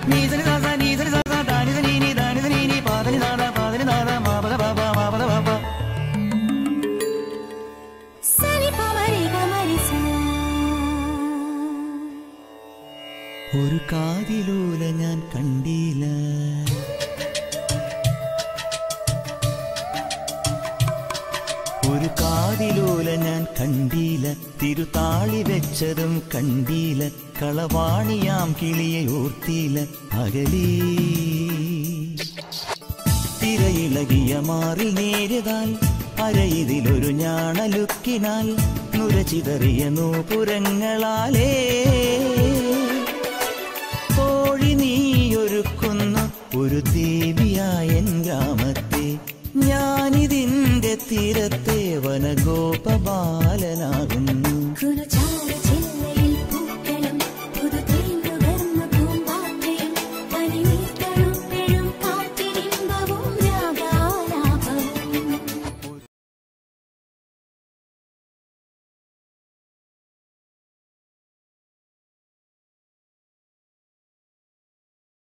നീസരി സാസ നീസരി സാസ ദാനിത നീനി ദാനിത നീനി പാതനി നാദ പാതനി നാദ മാപക പാപ മാപക പാപ സനി പമരി ഗമരി സാ ഒരു കാതിലൂല ഞാൻ കണ്ടില്ല ഒരു കാതിലൂല ഞാൻ കണ്ടില്ല തിരുതാളി വെച്ചതും കണ്ടില്ല കളവാണിയാം കിളിയെ ഓർത്തില്ല അകലീ തിരയിളകിയ മാറിൽ നേരിതാൽ അരയിതിലൊരു ഞാണലുക്കിനാൽ നുരചിതറിയ നൂപുരങ്ങളാലേ